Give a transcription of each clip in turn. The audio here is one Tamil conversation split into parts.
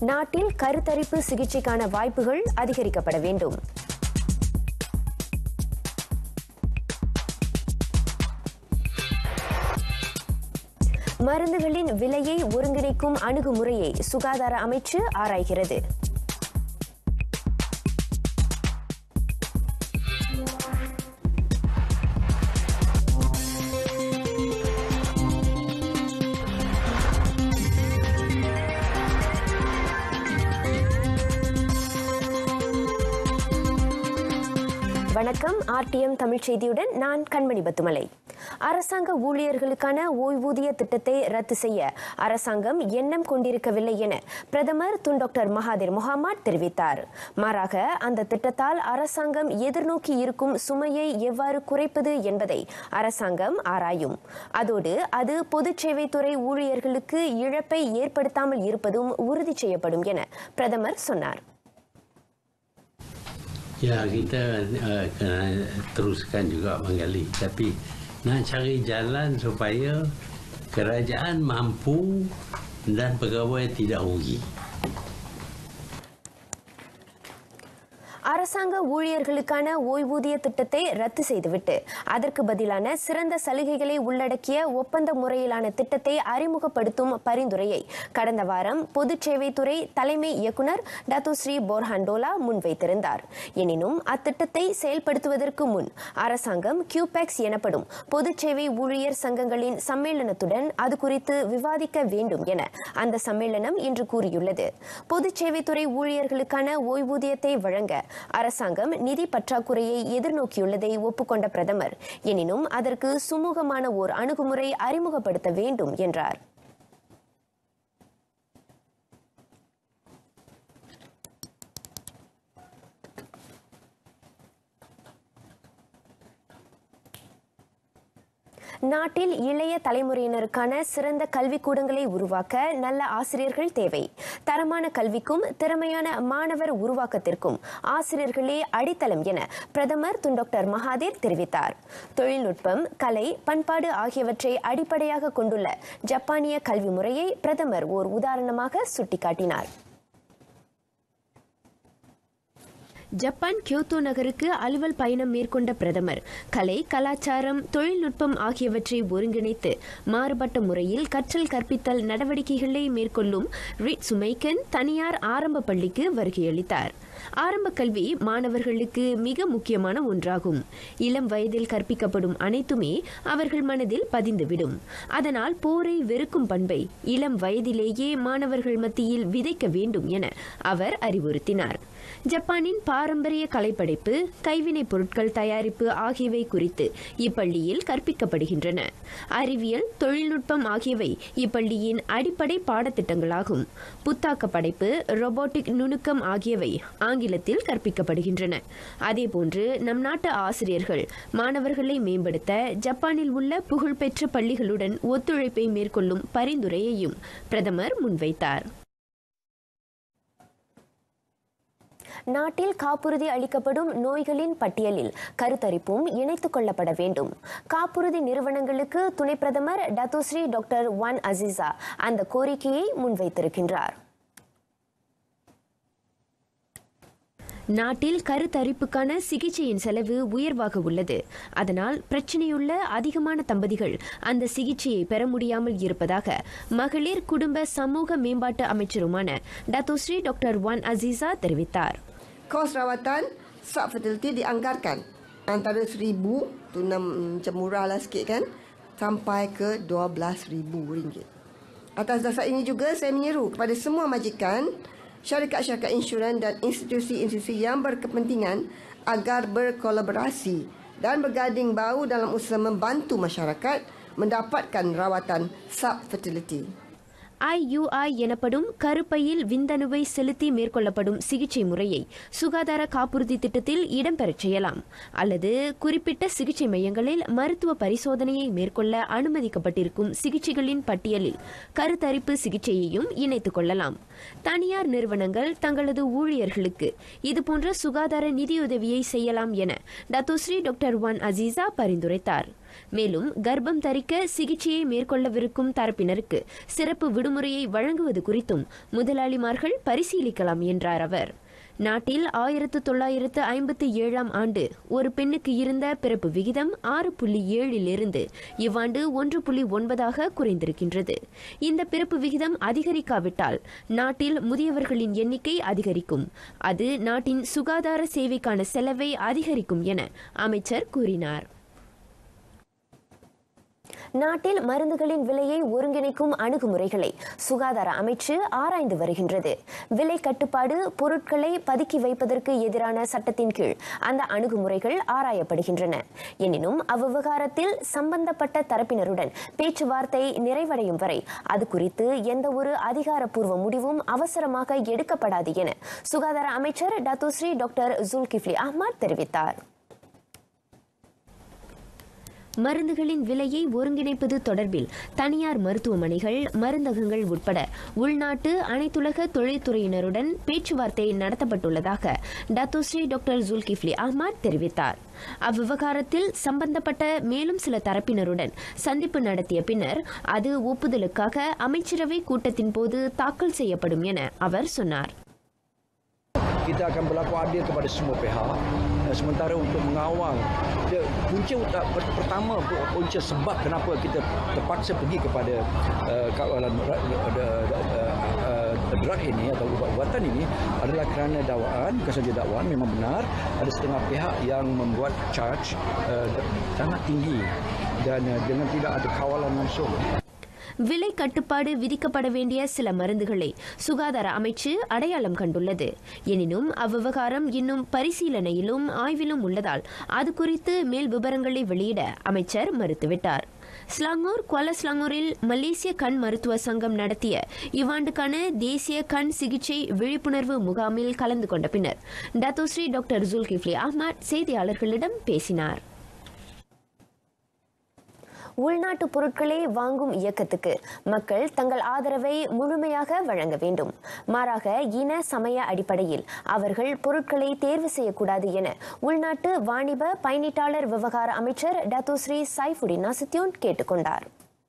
நாட்டில் கருத்தரிப்பு சிகிச்சைக்கான வாய்ப்புகள் அதிகரிக்கப்பட வேண்டும் மருந்துகளின் விலையை ஒருங்கிணைக்கும் அணுகுமுறையை சுகாதார அமைச்சு ஆராய்கிறது வணக்கம் ஆர்டிஎம் தமிழ் செய்தியுடன் நான் கண்மணி பத்துமலை அரசாங்க ஊழியர்களுக்கான ஓய்வூதிய திட்டத்தை ரத்து செய்ய அரசாங்கம் எண்ணம் கொண்டிருக்கவில்லை என பிரதமர் துன் டாக்டர் மகாதிர் முகமது தெரிவித்தார் மாறாக அந்த திட்டத்தால் அரசாங்கம் எதிர்நோக்கி இருக்கும் சுமையை எவ்வாறு குறைப்பது என்பதை அரசாங்கம் ஆராயும் அதோடு அது பொது சேவைத்துறை ஊழியர்களுக்கு இழப்பை ஏற்படுத்தாமல் இருப்பதும் உறுதி செய்யப்படும் என பிரதமர் சொன்னார் Ya kita uh, kena teruskan juga menggali tapi nak cari jalan supaya kerajaan mampu dan pegawai tidak rugi. அரசாங்க ஊழியர்களுக்கான ஓய்வூதிய திட்டத்தை ரத்து செய்துவிட்டு அதற்கு பதிலான சிறந்த சலுகைகளை உள்ளடக்கிய ஒப்பந்த முறையிலான திட்டத்தை அறிமுகப்படுத்தும் பரிந்துரையை கடந்த வாரம் பொது சேவைத்துறை தலைமை இயக்குநர் டாத்து ஸ்ரீ போர்ஹாண்டோலா முன்வைத்திருந்தார் எனினும் அத்திட்டத்தை செயல்படுத்துவதற்கு முன் அரசாங்கம் கியூபேக்ஸ் எனப்படும் பொது சேவை ஊழியர் சங்கங்களின் சம்மேளனத்துடன் அது குறித்து விவாதிக்க வேண்டும் என அந்த சம்மேளனம் இன்று கூறியுள்ளது பொது சேவைத்துறை ஊழியர்களுக்கான ஓய்வூதியத்தை வழங்க அரசாங்கம் நிதி பற்றாக்குறையை எதிர்நோக்கியுள்ளதை ஒப்புக்கொண்ட பிரதமர் எனினும் அதற்கு சுமூகமான ஓர் அணுகுமுறை அறிமுகப்படுத்த வேண்டும் என்றார் நாட்டில் இளைய தலைமுறையினருக்கான சிறந்த கல்விக்கூடங்களை உருவாக்க நல்ல ஆசிரியர்கள் தேவை தரமான கல்விக்கும் திறமையான மாணவர் உருவாக்கத்திற்கும் ஆசிரியர்களே அடித்தளம் என பிரதமர் துன் டாக்டர் மகாதேர் தெரிவித்தார் தொழில்நுட்பம் கலை பண்பாடு ஆகியவற்றை அடிப்படையாக கொண்டுள்ள ஜப்பானிய கல்வி முறையை பிரதமர் ஓர் உதாரணமாக சுட்டிக்காட்டினார் ஜப்பான் கியோத்தோ நகருக்கு அலுவல் பயணம் மேற்கொண்ட பிரதமர் கலை கலாச்சாரம் தொழில்நுட்பம் ஆகியவற்றை ஒருங்கிணைத்து மாறுபட்ட முறையில் கற்றல் கற்பித்தல் நடவடிக்கைகளை மேற்கொள்ளும் ரிட் சுமைக்கன் தனியார் ஆரம்ப பள்ளிக்கு வருகையளித்தார் ஆரம்ப கல்வி மாணவர்களுக்கு மிக முக்கியமான ஒன்றாகும் இளம் வயதில் கற்பிக்கப்படும் அனைத்துமே அவர்கள் மனதில் பதிந்துவிடும் அதனால் போரை வெறுக்கும் பண்பை இளம் வயதிலேயே மாணவர்கள் மத்தியில் விதைக்க வேண்டும் என அவர் அறிவுறுத்தினார் ஜப்பானின் பாரம்பரிய கலைப்படைப்பு கைவினைப் பொருட்கள் தயாரிப்பு ஆகியவை குறித்து இப்பள்ளியில் கற்பிக்கப்படுகின்றன அறிவியல் தொழில்நுட்பம் ஆகியவை இப்பள்ளியின் அடிப்படை பாடத்திட்டங்களாகும் புத்தாக்க படைப்பு ரொபோட்டிக் நுணுக்கம் ஆகியவை ஆங்கிலத்தில் கற்பிக்கப்படுகின்றன அதேபோன்று நம் நாட்டு ஆசிரியர்கள் மாணவர்களை மேம்படுத்த ஜப்பானில் உள்ள புகழ்பெற்ற பள்ளிகளுடன் ஒத்துழைப்பை மேற்கொள்ளும் பரிந்துரையையும் பிரதமர் முன்வைத்தார் நாட்டில் காப்புறுதி அளிக்கப்படும் நோய்களின் பட்டியலில் கருத்தரிப்பும் இணைத்துக் கொள்ளப்பட வேண்டும் காப்புறுதி நிறுவனங்களுக்கு துணை பிரதமர் டத்துஸ்ரீ டாக்டர் ஒன் அசிசா அந்த கோரிக்கையை முன்வைத்திருக்கின்றார் நாட்டில் கருத்தரிப்புக்கான சிகிச்சையின் செலவு உயர்வாக உள்ளது அதனால் பிரச்சனையுள்ள அதிகமான தம்பதிகள் அந்த சிகிச்சையை பெற முடியாமல் இருப்பதாக மகளிர் குடும்ப சமூக மேம்பாட்டு அமைச்சருமான டத்தோஸ்ரீ டாக்டர் ஒன் அசீசா தெரிவித்தார் kos rawatan sub fertility dianggarkan antara seribu tu enam macam murah lah sikit kan sampai ke 12,000 ringgit. Atas dasar ini juga saya menyeru kepada semua majikan, syarikat-syarikat insurans dan institusi-institusi yang berkepentingan agar berkolaborasi dan berganding bahu dalam usaha membantu masyarakat mendapatkan rawatan sub fertility. IUI எனப்படும் கருப்பையில் விந்தணுவை செலுத்தி மேற்கொள்ளப்படும் சிகிச்சை முறையை சுகாதார காப்புறுதி திட்டத்தில் இடம்பெறச் செய்யலாம் அல்லது குறிப்பிட்ட சிகிச்சை மையங்களில் மருத்துவ பரிசோதனையை மேற்கொள்ள அனுமதிக்கப்பட்டிருக்கும் சிகிச்சைகளின் பட்டியலில் கருத்தரிப்பு சிகிச்சையையும் இணைத்துக் கொள்ளலாம் தனியார் நிறுவனங்கள் தங்களது ஊழியர்களுக்கு இதுபோன்ற சுகாதார நிதியுதவியை செய்யலாம் என டத்தோஸ்ரீ டாக்டர் ஒன் அசீசா பரிந்துரைத்தார் மேலும் கர்ப்பம் தரிக்க சிகிச்சையை மேற்கொள்ளவிருக்கும் தரப்பினருக்கு சிறப்பு விடுமுறையை வழங்குவது குறித்தும் முதலாளிமார்கள் பரிசீலிக்கலாம் என்றார் அவர் நாட்டில் ஆயிரத்து தொள்ளாயிரத்து ஐம்பத்தி ஏழாம் ஆண்டு ஒரு பெண்ணுக்கு இருந்த பிறப்பு விகிதம் ஆறு புள்ளி ஏழிலிருந்து இவ்வாண்டு ஒன்று புள்ளி ஒன்பதாக குறைந்திருக்கின்றது இந்த பிறப்பு விகிதம் அதிகரிக்காவிட்டால் நாட்டில் முதியவர்களின் எண்ணிக்கை அதிகரிக்கும் அது நாட்டின் சுகாதார சேவைக்கான செலவை அதிகரிக்கும் என அமைச்சர் கூறினார் நாட்டில் மருந்துகளின் விலையை ஒருங்கிணைக்கும் அணுகுமுறைகளை சுகாதார அமைச்சு ஆராய்ந்து வருகின்றது விலை கட்டுப்பாடு பொருட்களை பதுக்கி வைப்பதற்கு எதிரான சட்டத்தின் கீழ் அந்த அணுகுமுறைகள் ஆராயப்படுகின்றன எனினும் அவ்விவகாரத்தில் சம்பந்தப்பட்ட தரப்பினருடன் பேச்சுவார்த்தை நிறைவடையும் வரை அது குறித்து எந்த ஒரு அதிகாரப்பூர்வ முடிவும் அவசரமாக எடுக்கப்படாது என சுகாதார அமைச்சர் டத்துஸ்ரீ டாக்டர் ஜுல்கிஃப்லி அஹ்மத் தெரிவித்தார் மருந்துகளின் விலையை ஒருங்கிணைப்பது தொடர்பில் தனியார் மருத்துவமனைகள் மருந்தகங்கள் உட்பட உள்நாட்டு அனைத்துலக தொழில்துறையினருடன் பேச்சுவார்த்தை நடத்தப்பட்டுள்ளதாக டத்தோஸ்ரீ டாக்டர் ஜுல்கிஃப்லி அஹ்மத் தெரிவித்தார் அவ்விவகாரத்தில் சம்பந்தப்பட்ட மேலும் சில தரப்பினருடன் சந்திப்பு நடத்திய பின்னர் அது ஒப்புதலுக்காக அமைச்சரவை கூட்டத்தின் போது தாக்கல் செய்யப்படும் என அவர் சொன்னார் kita akan berlaku adil kepada semua pihak Eh, sementara untuk mengawal dia, punca utak, per, pertama pu- punca sebab kenapa kita terpaksa pergi kepada uh, kawalan dra- dra- dra- uh, drug ini atau ubat-ubatan ini adalah kerana dakwaan bukan saja dakwaan memang benar ada setengah pihak yang membuat charge uh, sangat tinggi dan uh, dengan tidak ada kawalan langsung விலை கட்டுப்பாடு விதிக்கப்பட வேண்டிய சில மருந்துகளை சுகாதார அமைச்சு அடையாளம் கண்டுள்ளது எனினும் அவ்விவகாரம் இன்னும் பரிசீலனையிலும் ஆய்விலும் உள்ளதால் அது குறித்து மேல் விவரங்களை வெளியிட அமைச்சர் மறுத்துவிட்டார் ஸ்லாங்கூர் குவாலஸ்லாங்கூரில் மலேசிய கண் மருத்துவ சங்கம் நடத்திய இவ்வாண்டுக்கான தேசிய கண் சிகிச்சை விழிப்புணர்வு முகாமில் கலந்து கொண்ட பின்னர் டத்தோஸ்ரீ டாக்டர் ஜுல்கிஃப்லி அஹ்மத் செய்தியாளர்களிடம் பேசினார் உள்நாட்டு பொருட்களை வாங்கும் இயக்கத்துக்கு மக்கள் தங்கள் ஆதரவை முழுமையாக வழங்க வேண்டும் மாறாக இன சமய அடிப்படையில் அவர்கள் பொருட்களை தேர்வு செய்யக்கூடாது என உள்நாட்டு வாணிப பயணீட்டாளர் விவகார அமைச்சர் டத்துஸ்ரீ சைஃபுடின் நசித்யோன் கேட்டுக்கொண்டார்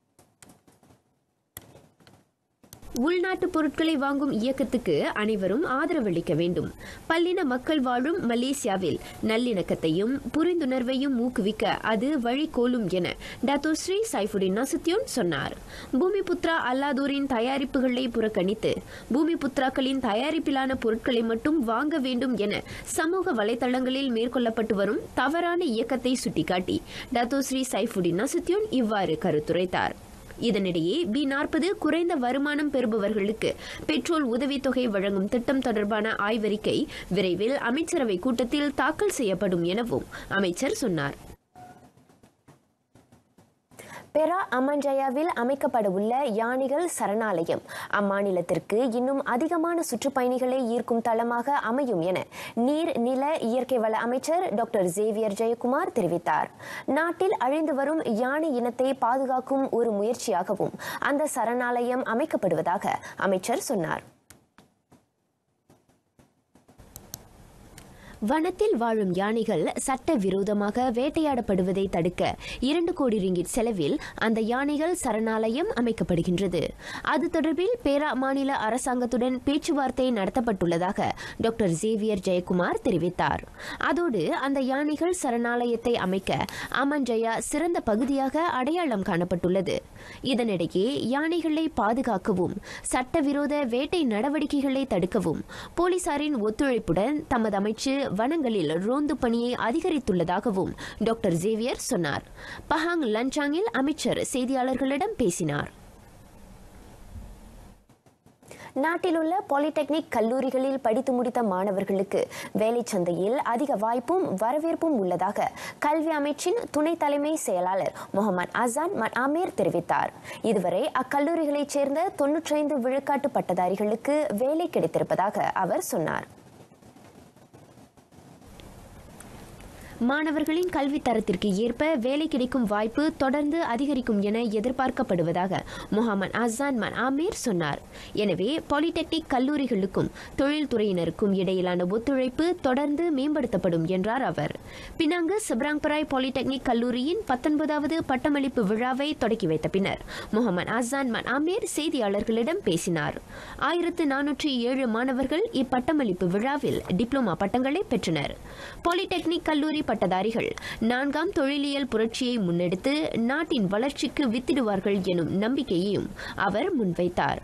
உள்நாட்டு பொருட்களை வாங்கும் இயக்கத்துக்கு அனைவரும் ஆதரவளிக்க வேண்டும் பல்லின மக்கள் வாழும் மலேசியாவில் நல்லிணக்கத்தையும் புரிந்துணர்வையும் ஊக்குவிக்க அது வழிகோலும் என டத்தோஸ்ரீ சைஃபுடின் நசுத்யோன் சொன்னார் பூமிபுத்ரா அல்லாதோரின் தயாரிப்புகளை புறக்கணித்து பூமிபுத்ராக்களின் தயாரிப்பிலான பொருட்களை மட்டும் வாங்க வேண்டும் என சமூக வலைதளங்களில் மேற்கொள்ளப்பட்டு வரும் தவறான இயக்கத்தை சுட்டிக்காட்டி டத்தோஸ்ரீ சைஃபுடின் நசுத்யோன் இவ்வாறு கருத்துரைத்தார் இதனிடையே பி நாற்பது குறைந்த வருமானம் பெறுபவர்களுக்கு பெட்ரோல் உதவித்தொகை வழங்கும் திட்டம் தொடர்பான ஆய்வறிக்கை விரைவில் அமைச்சரவை கூட்டத்தில் தாக்கல் செய்யப்படும் எனவும் அமைச்சர் சொன்னார் பெரா அமன்ஜயாவில் அமைக்கப்பட உள்ள யானைகள் சரணாலயம் அம்மாநிலத்திற்கு இன்னும் அதிகமான சுற்றுப்பயணிகளை ஈர்க்கும் தளமாக அமையும் என நீர் நில இயற்கை வள அமைச்சர் டாக்டர் ஜேவியர் ஜெயக்குமார் தெரிவித்தார் நாட்டில் அழிந்து வரும் யானை இனத்தை பாதுகாக்கும் ஒரு முயற்சியாகவும் அந்த சரணாலயம் அமைக்கப்படுவதாக அமைச்சர் சொன்னார் வனத்தில் வாழும் யானைகள் சட்டவிரோதமாக வேட்டையாடப்படுவதை தடுக்க இரண்டு கோடி ரிங்கிட் செலவில் அந்த யானைகள் சரணாலயம் அமைக்கப்படுகின்றது அது தொடர்பில் பேரா மாநில அரசாங்கத்துடன் பேச்சுவார்த்தை நடத்தப்பட்டுள்ளதாக டாக்டர் ஜேவியர் ஜெயக்குமார் தெரிவித்தார் அதோடு அந்த யானைகள் சரணாலயத்தை அமைக்க அமன்ஜயா சிறந்த பகுதியாக அடையாளம் காணப்பட்டுள்ளது இதனிடையே யானைகளை பாதுகாக்கவும் சட்டவிரோத வேட்டை நடவடிக்கைகளை தடுக்கவும் போலீசாரின் ஒத்துழைப்புடன் தமது அமைச்சு வனங்களில் ரோந்து பணியை அதிகரித்துள்ளதாகவும் டாக்டர் ஜேவியர் சொன்னார் பஹாங் லஞ்சாங்கில் அமைச்சர் செய்தியாளர்களிடம் பேசினார் நாட்டில் உள்ள பாலிடெக்னிக் கல்லூரிகளில் படித்து முடித்த மாணவர்களுக்கு வேலை சந்தையில் அதிக வாய்ப்பும் வரவேற்பும் உள்ளதாக கல்வி அமைச்சின் துணை தலைமை செயலாளர் முகமது அசான் மட் ஆமீர் தெரிவித்தார் இதுவரை அக்கல்லூரிகளைச் சேர்ந்த தொன்னூற்றைந்து விழுக்காட்டு பட்டதாரிகளுக்கு வேலை கிடைத்திருப்பதாக அவர் சொன்னார் மாணவர்களின் கல்வி தரத்திற்கு ஏற்ப வேலை கிடைக்கும் வாய்ப்பு தொடர்ந்து அதிகரிக்கும் என எதிர்பார்க்கப்படுவதாக முகமது அசான் மன் ஆமீர் சொன்னார் எனவே பாலிடெக்னிக் கல்லூரிகளுக்கும் தொழில்துறையினருக்கும் இடையிலான ஒத்துழைப்பு தொடர்ந்து மேம்படுத்தப்படும் என்றார் அவர் பினாங்கு சிப்ராங்பராய் பாலிடெக்னிக் கல்லூரியின் பத்தொன்பதாவது பட்டமளிப்பு விழாவை தொடக்கி வைத்த பின்னர் முகமது அசான் மன் ஆமீர் செய்தியாளர்களிடம் பேசினார் ஆயிரத்து நானூற்றி ஏழு மாணவர்கள் இப்பட்டமளிப்பு விழாவில் டிப்ளோமா பட்டங்களை பெற்றனர் பாலிடெக்னிக் கல்லூரி பட்டதாரிகள் நான்காம் தொழிலியல் புரட்சியை முன்னெடுத்து நாட்டின் வளர்ச்சிக்கு வித்திடுவார்கள் எனும் நம்பிக்கையையும் அவர் முன்வைத்தார்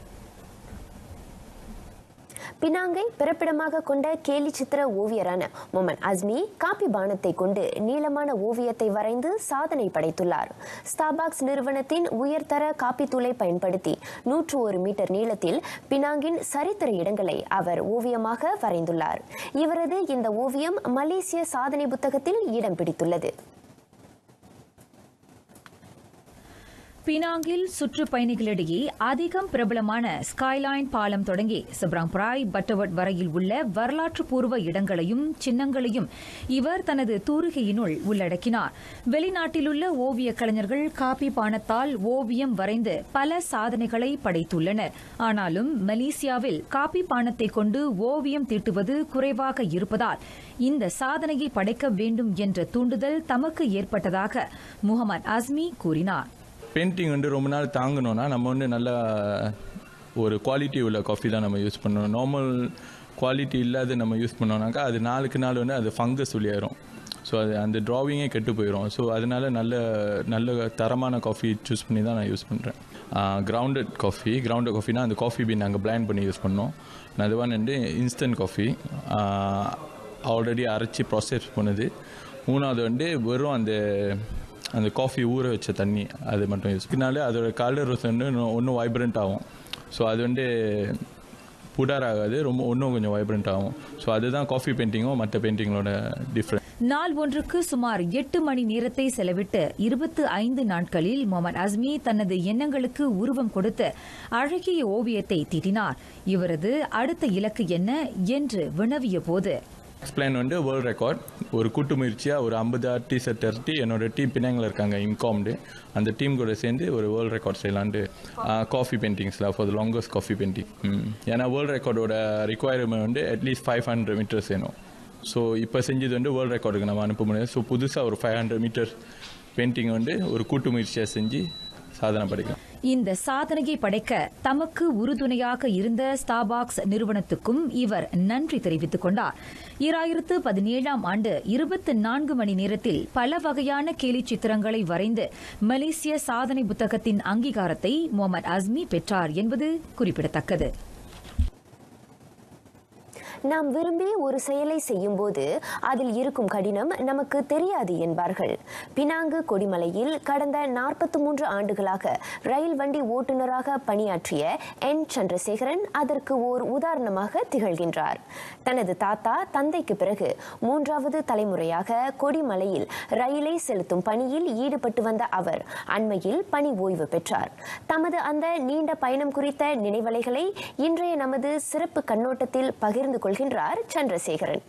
பினாங்கை பிறப்பிடமாக கொண்ட கேலி சித்திர ஓவியரான மொமன் அஸ்மி காப்பி பானத்தை கொண்டு நீளமான ஓவியத்தை வரைந்து சாதனை படைத்துள்ளார் ஸ்டாபாக்ஸ் நிறுவனத்தின் உயர்தர காப்பி தூளை பயன்படுத்தி நூற்று ஒரு மீட்டர் நீளத்தில் பினாங்கின் சரித்திர இடங்களை அவர் ஓவியமாக வரைந்துள்ளார் இவரது இந்த ஓவியம் மலேசிய சாதனை புத்தகத்தில் இடம் பிடித்துள்ளது பினாங்கில் சுற்றுப்பயணிகளிடையே அதிகம் பிரபலமான ஸ்கைலைன் பாலம் தொடங்கி சிப்ராங்பராய் பட்டவட் வரையில் உள்ள வரலாற்று பூர்வ இடங்களையும் சின்னங்களையும் இவர் தனது தூரிகையினுள் உள்ளடக்கினார் வெளிநாட்டிலுள்ள ஓவிய கலைஞர்கள் காப்பி பானத்தால் ஓவியம் வரைந்து பல சாதனைகளை படைத்துள்ளனர் ஆனாலும் மலேசியாவில் காப்பி பானத்தை கொண்டு ஓவியம் தீட்டுவது குறைவாக இருப்பதால் இந்த சாதனையை படைக்க வேண்டும் என்ற தூண்டுதல் தமக்கு ஏற்பட்டதாக முகமது அஸ்மி கூறினார் பெயிண்டிங் வந்து ரொம்ப நாள் தாங்கணும்னா நம்ம வந்து நல்ல ஒரு குவாலிட்டி உள்ள காஃபி தான் நம்ம யூஸ் பண்ணணும் நார்மல் குவாலிட்டி இல்லாத நம்ம யூஸ் பண்ணோம்னாக்கா அது நாளுக்கு நாள் வந்து அது ஃபங்கஸ் வெளியாயிரும் ஸோ அது அந்த ட்ராவிங்கே கெட்டு போயிடும் ஸோ அதனால நல்ல நல்ல தரமான காஃபி சூஸ் பண்ணி தான் நான் யூஸ் பண்ணுறேன் கிரவுண்டட் காஃபி கிரவுண்டட் காஃபினா அந்த காஃபி பீன் நாங்கள் பிளான் பண்ணி யூஸ் பண்ணோம் அதுவாக வந்து இன்ஸ்டன்ட் காஃபி ஆல்ரெடி அரைச்சி ப்ராசஸ் பண்ணுது மூணாவது வந்து வெறும் அந்த அந்த காஃபி ஊற வச்ச தண்ணி அது மட்டும் யூஸ் பண்ணாலே அதோட கலர் வந்து இன்னும் இன்னும் வைப்ரண்ட் ஆகும் ஸோ அது வந்து புடார் ஆகாது ரொம்ப இன்னும் கொஞ்சம் வைப்ரண்ட் ஆகும் ஸோ அதுதான் காஃபி பெயிண்டிங்கும் மற்ற பெயிண்டிங்களோட டிஃப்ரெண்ட் நாள் ஒன்றுக்கு சுமார் எட்டு மணி நேரத்தை செலவிட்டு இருபத்து ஐந்து நாட்களில் முகமது அஸ்மி தனது எண்ணங்களுக்கு உருவம் கொடுத்து அழகிய ஓவியத்தை தீட்டினார் இவரது அடுத்த இலக்கு என்ன என்று வினவிய போது எக்ஸ்பிளைன் வந்து வேர்ல்ட் ரெக்கார்ட் ஒரு கூட்டு முயற்சியாக ஒரு ஐம்பது ஆர்டிஸ்டை திரட்டி என்னோட டீம் பின்னாங்கில் இருக்காங்க இன்காம்டு அந்த டீம் கூட சேர்ந்து ஒரு வேர்ல்ட் ரெக்கார்ட் செய்யலான்ட்டு காஃபி பெயிண்டிங்ஸில் for the longest coffee painting ஏன்னா வேர்ல்ட் ரெக்கார்டோட ரிக்குவயர்மெண்ட் வந்து அட்லீஸ்ட் ஃபைவ் ஹண்ட்ரட் மீட்டர்ஸ் வேணும் ஸோ இப்போ செஞ்சது வந்து வேர்ல்ட் ரெக்கார்டுக்கு நம்ம அனுப்ப முடியாது ஸோ புதுசாக ஒரு ஃபைவ் ஹண்ட்ரட் மீட்டர் பெயிண்டிங் வந்து ஒரு கூட்டு முயற்சியாக செஞ்சு சாதனை படைக்கலாம் இந்த சாதனையை படைக்க தமக்கு உறுதுணையாக இருந்த ஸ்டாபாக்ஸ் நிறுவனத்துக்கும் இவர் நன்றி தெரிவித்துக் கொண்டார் இராயிரத்து பதினேழாம் ஆண்டு இருபத்தி நான்கு மணி நேரத்தில் பல வகையான கேலி சித்திரங்களை வரைந்து மலேசிய சாதனை புத்தகத்தின் அங்கீகாரத்தை முகமது அஸ்மி பெற்றார் என்பது குறிப்பிடத்தக்கது நாம் விரும்பி ஒரு செயலை செய்யும்போது அதில் இருக்கும் கடினம் நமக்கு தெரியாது என்பார்கள் பினாங்கு கொடிமலையில் கடந்த நாற்பத்தி மூன்று ஆண்டுகளாக ரயில் வண்டி ஓட்டுநராக பணியாற்றிய என் சந்திரசேகரன் அதற்கு ஓர் உதாரணமாக திகழ்கின்றார் தனது தாத்தா தந்தைக்கு பிறகு மூன்றாவது தலைமுறையாக கொடிமலையில் ரயிலை செலுத்தும் பணியில் ஈடுபட்டு வந்த அவர் அண்மையில் பணி ஓய்வு பெற்றார் தமது அந்த நீண்ட பயணம் குறித்த நினைவலைகளை இன்றைய நமது சிறப்பு கண்ணோட்டத்தில் பகிர்ந்து கொள்கின்றார் சந்திரசேகரன்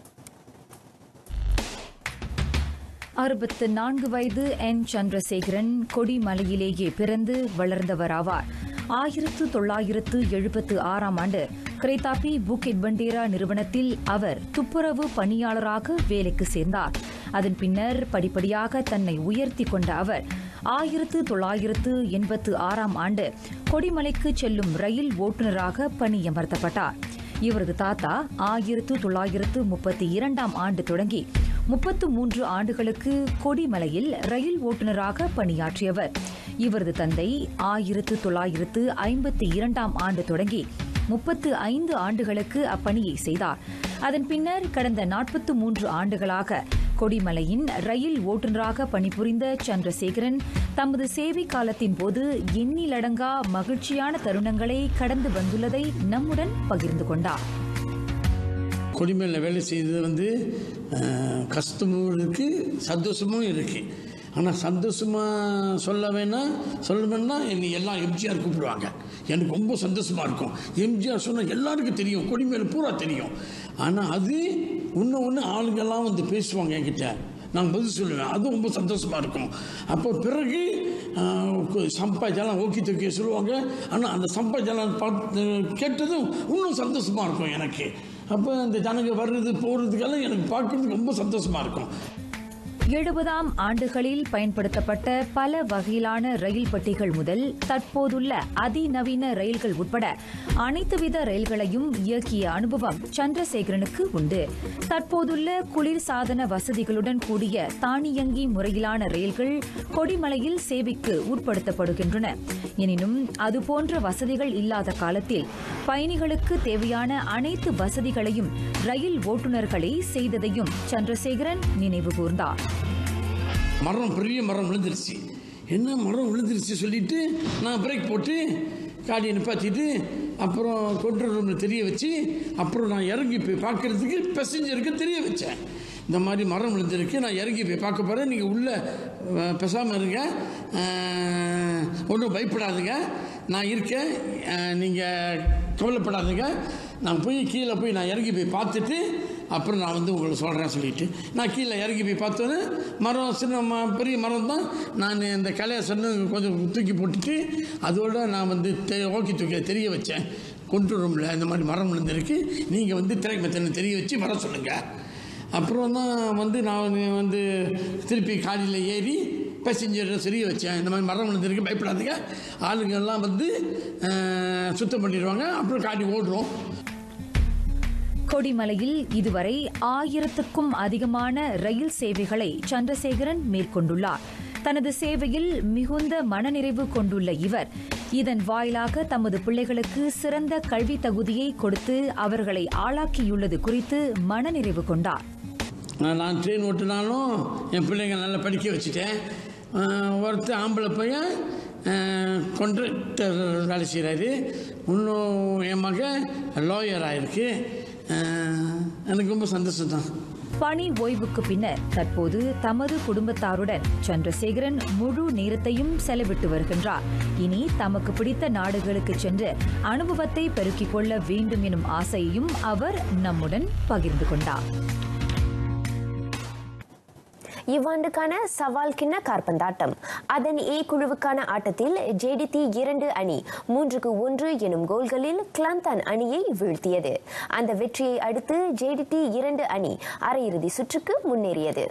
அறுபத்து நான்கு வயது என் சந்திரசேகரன் கொடிமலையிலேயே பிறந்து வளர்ந்தவராவார் ஆயிரத்து தொள்ளாயிரத்து எழுபத்து ஆறாம் ஆண்டு கிரேதாபி புக்கெட் பண்டேரா நிறுவனத்தில் அவர் துப்புரவு பணியாளராக வேலைக்கு சேர்ந்தார் அதன் பின்னர் படிப்படியாக தன்னை உயர்த்தி கொண்ட அவர் ஆயிரத்து தொள்ளாயிரத்து எண்பத்து ஆறாம் ஆண்டு கொடிமலைக்கு செல்லும் ரயில் ஓட்டுநராக பணியமர்த்தப்பட்டார் இவரது தாத்தா ஆயிரத்து தொள்ளாயிரத்து முப்பத்தி இரண்டாம் ஆண்டு தொடங்கி முப்பத்து மூன்று ஆண்டுகளுக்கு கொடிமலையில் ரயில் ஓட்டுநராக பணியாற்றியவர் இவரது தந்தை ஆயிரத்து தொள்ளாயிரத்து ஐம்பத்தி இரண்டாம் ஆண்டு தொடங்கி முப்பத்து ஐந்து ஆண்டுகளுக்கு அப்பணியை செய்தார் அதன் பின்னர் கடந்த நாற்பத்து மூன்று ஆண்டுகளாக கொடிமலையின் ரயில் ஓட்டுநராக பணிபுரிந்த சந்திரசேகரன் தமது சேவை காலத்தின் போது எண்ணிலடங்கா மகிழ்ச்சியான தருணங்களை கடந்து வந்துள்ளதை நம்முடன் பகிர்ந்து கொண்டார் கொடிமேலில் வேலை செய்தது வந்து அஹ், கஷ்டமும் இருக்குது சந்தோஷமும் இருக்குது ஆனால் சந்தோஷமாக சொல்ல வேணாம் சொல்ல வேணாம் என்னை எல்லாம் எம்ஜிஆர் கூப்பிடுவாங்க எனக்கு ரொம்ப சந்தோஷமாக இருக்கும் எம்ஜிஆர் சொன்னால் எல்லாருக்கும் தெரியும் கொடிமேல் பூரா தெரியும் ஆனால் அது இன்னும் ஒன்று ஆளுங்கெல்லாம் வந்து பேசுவாங்க என்கிட்ட நான் பதில் சொல்லுவேன் அது ரொம்ப சந்தோஷமாக இருக்கும் அப்போ பிறகு சம்பா ஜலம் ஓக்கி தூக்கி சொல்லுவாங்க ஆனால் அந்த சம்பா ஜலம் பார்த்து கேட்டதும் இன்னும் சந்தோஷமாக இருக்கும் எனக்கு அப்போ இந்த ஜனங்க வர்றது போகிறதுக்கெல்லாம் எனக்கு பார்க்குறதுக்கு ரொம்ப சந்தோஷமாக இருக்கும் எழுபதாம் ஆண்டுகளில் பயன்படுத்தப்பட்ட பல வகையிலான ரயில் பெட்டிகள் முதல் தற்போதுள்ள அதிநவீன ரயில்கள் உட்பட அனைத்து வித ரயில்களையும் இயக்கிய அனுபவம் சந்திரசேகரனுக்கு உண்டு தற்போதுள்ள குளிர்சாதன வசதிகளுடன் கூடிய தானியங்கி முறையிலான ரயில்கள் கொடிமலையில் சேவைக்கு உட்படுத்தப்படுகின்றன எனினும் அதுபோன்ற வசதிகள் இல்லாத காலத்தில் பயணிகளுக்கு தேவையான அனைத்து வசதிகளையும் ரயில் ஓட்டுநர்களே செய்ததையும் சந்திரசேகரன் நினைவு கூர்ந்தார் மரம் பெரிய மரம் விழுந்துருச்சு என்ன மரம் விழுந்துருச்சு சொல்லிட்டு நான் பிரேக் போட்டு காடியை நிப்பாத்திட்டு அப்புறம் கண்ட்ரோல் ரூமில் தெரிய வச்சு அப்புறம் நான் இறங்கி போய் பார்க்கறதுக்கு பேசஞ்சருக்கு தெரிய வச்சேன் இந்த மாதிரி மரம் விழுந்திருக்கு நான் இறங்கி போய் பார்க்க போகிறேன் நீங்கள் உள்ளே பேசாமல் இருங்க ஒன்றும் பயப்படாதுங்க நான் இருக்கேன் நீங்கள் கவலைப்படாதுங்க நான் போய் கீழே போய் நான் இறங்கி போய் பார்த்துட்டு அப்புறம் நான் வந்து உங்களுக்கு சொல்கிறேன் சொல்லிட்டு நான் கீழே இறங்கி போய் பார்த்தோன்னே மரம் சின்ன ம பெரிய மரம் தான் நான் இந்த கிளைய சொன்ன கொஞ்சம் தூக்கி போட்டுட்டு அதோட நான் வந்து தெ ஓக்கி தூக்கி தெரிய வச்சேன் கொண்டு ரூமில் இந்த மாதிரி மரம் விழுந்திருக்கு நீங்கள் வந்து திரைக்கு மெத்தனை தெரிய வச்சு வர சொல்லுங்கள் அப்புறம் தான் வந்து நான் வந்து திருப்பி காலையில் ஏறி பேசஞ்சரை தெரிய வச்சேன் இந்த மாதிரி மரம் விழுந்திருக்கு பயப்படாதீங்க ஆளுங்கெல்லாம் வந்து அஹ், சுத்தம் பண்ணிடுவாங்க அப்புறம் காட்டி ஓடுறோம் கொடிமலையில் இதுவரை ஆயிரத்துக்கும் அதிகமான ரயில் சேவைகளை சந்திரசேகரன் மேற்கொண்டுள்ளார் தனது சேவையில் மிகுந்த மனநிறைவு கொண்டுள்ள இவர் இதன் வாயிலாக தமது பிள்ளைகளுக்கு சிறந்த கல்வி தகுதியை கொடுத்து அவர்களை ஆளாக்கியுள்ளது குறித்து மனநிறைவு கொண்டார் நான் ட்ரெயின் ஓட்டினாலும் என் பிள்ளைங்க நல்லா படிக்க வச்சுட்டேன் அஹ், ஒருத்தர் ஆம்பளை பையன் கொண்ட்ராக்டர் வேலை செய்கிறாரு இன்னும் என் மகன் லாயர் ஆயிருக்கு அஹ், எனக்கு ரொம்ப சந்தோஷம் தான் பணி ஓய்வுக்கு பின்னர் தற்போது தமது குடும்பத்தாருடன் சந்திரசேகரன் முழு நேரத்தையும் செலவிட்டு வருகின்றார் இனி தமக்கு பிடித்த நாடுகளுக்கு சென்று அனுபவத்தை பெருக்கிக் கொள்ள வேண்டும் எனும் ஆசையையும் அவர் நம்முடன் பகிர்ந்து கொண்டார் இவ்வாண்டுக்கான சவால் கிண்ண காற்பந்தாட்டம் அதன் ஏ குழுவுக்கான ஆட்டத்தில் ஜேடிடி இரண்டு அணி மூன்றுக்கு ஒன்று எனும் கோல்களில் கிளாந்தான் அணியை வீழ்த்தியது அந்த வெற்றியை அடுத்து ஜேடிடி இரண்டு அணி அரையிறுதி சுற்றுக்கு முன்னேறியது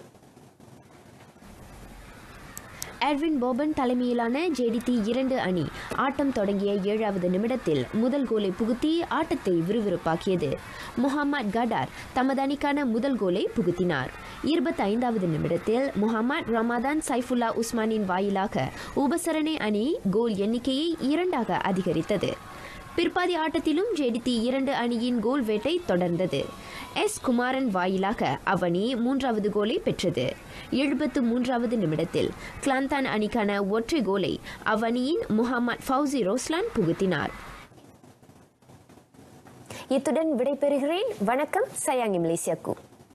எட்வின் போபன் தலைமையிலான ஜேடிடி இரண்டு அணி ஆட்டம் தொடங்கிய ஏழாவது நிமிடத்தில் முதல் கோலை புகுத்தி ஆட்டத்தை விறுவிறுப்பாக்கியது முகமது கடார் தமது அணிக்கான முதல் கோலை புகுத்தினார் இருபத்தி ஐந்தாவது நிமிடத்தில் முகமது ரமாதான் சைஃபுல்லா உஸ்மானின் வாயிலாக உபசரணை அணி கோல் எண்ணிக்கையை இரண்டாக அதிகரித்தது பிற்பாதி ஆட்டத்திலும் ஜேடிடி இரண்டு அணியின் கோல் வேட்டை தொடர்ந்தது எஸ் குமாரன் வாயிலாக அவ்வணி மூன்றாவது கோலை பெற்றது எழுபத்து மூன்றாவது நிமிடத்தில் கிளாந்தான் அணிக்கான ஒற்றை கோலை அவ்வணியின் முகமது ஃபவுசி ரோஸ்லான் புகுத்தினார் இத்துடன் விடைபெறுகிறேன் வணக்கம் சயாங்கி மலேசியாக்கு